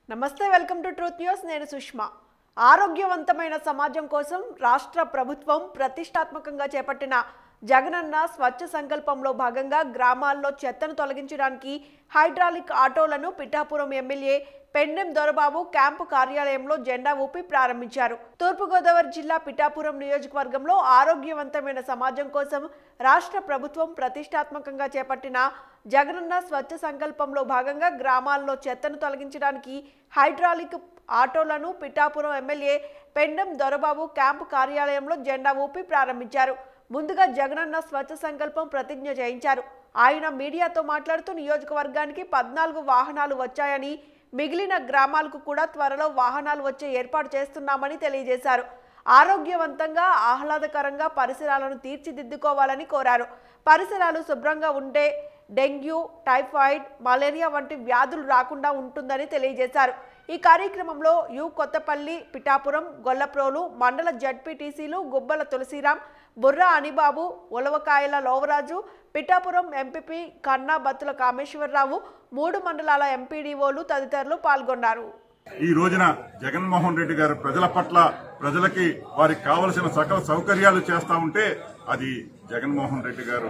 నమస్తే welcome to truth news నేను సుష్మా ఆరోగ్యవంతమైన సమాజం కోసం రాష్ట్ర ప్రభుత్వం ప్రతిష్టాత్మకంగా చేపట్టిన జగనన్న స్వచ్ఛ సంకల్పంలో భాగంగా గ్రామాల్లో చెత్తను తొలగించడానికి హైడ్రాలిక్ ఆటోలను పిఠాపురం ఎమ్మెల్యే పెన్నెం దొరబాబు క్యాంపు కార్యాలయంలో జెండా ఊపి ప్రారంభించారు తూర్పుగోదావరి జిల్లా పిఠాపురం నియోజకవర్గంలో ఆరోగ్యవంతమైన సమాజం కోసం రాష్ట్ర ప్రభుత్వం ప్రతిష్టాత్మకంగా చేపట్టిన జగనన్న స్వచ్ఛ సంకల్పంలో భాగంగా గ్రామాల్లో చెత్తను తొలగించడానికి హైడ్రాలిక్ ఆటోలను పిఠాపురం ఎమ్మెల్యే పెండం దొరబాబు క్యాంపు కార్యాలయంలో జెండా ఊపి ప్రారంభించారు ముందుగా జగనన్న స్వచ్ఛ సంకల్పం ప్రతిజ్ఞ చేయించారు ఆయన మీడియాతో మాట్లాడుతూ నియోజకవర్గానికి పద్నాలుగు వాహనాలు వచ్చాయని మిగిలిన గ్రామాలకు కూడా త్వరలో వాహనాలు వచ్చే ఏర్పాటు చేస్తున్నామని తెలియజేశారు ఆరోగ్యవంతంగా ఆహ్లాదకరంగా పరిసరాలను తీర్చిదిద్దుకోవాలని కోరారు పరిసరాలు శుభ్రంగా ఉంటే డెంగ్యూ టైఫాయిడ్ మలేరియా వంటి వ్యాధులు రాకుండా ఉంటుందని తెలియజేశారు ఈ కార్యక్రమంలో యు కొత్తపల్లి పిఠాపురం గొల్లప్రోలు మండల జడ్పీటీసీలు గుబ్బల తులసిరాం బుర్రా అనిబాబు ఉలవకాయల లోవరాజు పిఠాపురం ఎంపీపీ కన్నా బత్తుల కామేశ్వరరావు మూడు మండలాల ఎంపీడీఓలు తదితరులు పాల్గొన్నారు ఈ రోజున జగన్మోహన్ రెడ్డి గారు ప్రజల పట్ల ప్రజలకి వారికి కావలసిన సకల సౌకర్యాలు చేస్తా ఉంటే అది జగన్మోహన్ రెడ్డి గారు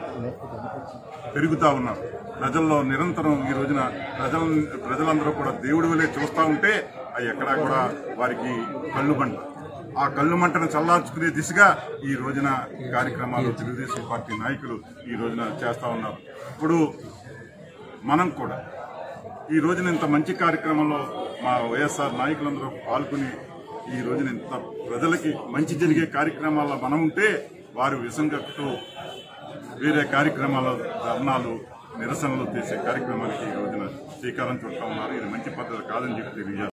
పెరుగుతా ఉన్నారు ప్రజల్లో నిరంతరం ఈ రోజున ప్రజల ప్రజలందరూ కూడా దేవుడి వలె చూస్తా ఉంటే అది ఎక్కడా కూడా వారికి కళ్ళు మంట ఆ కళ్ళు మంటను చల్లార్చుకునే దిశగా ఈ రోజున కార్యక్రమాలు తెలుగుదేశం పార్టీ నాయకులు ఈ రోజున చేస్తా ఉన్నారు ఇప్పుడు మనం కూడా ఈ రోజున ఇంత మంచి కార్యక్రమంలో మా వైఎస్ఆర్ నాయకులందరూ పాల్గొని ఈ రోజున ఇంత ప్రజలకి మంచి జరిగే కార్యక్రమాల్లో మనం ఉంటే వారు విసంగతో వేరే కార్యక్రమాల ధర్నాలు నిరసనలు చేసే కార్యక్రమానికి ఈ రోజున శ్రీకారం చుట్టా ఉన్నారు ఇది మంచి పద్ధతి కాదని చెప్పి తెలియజేస్తారు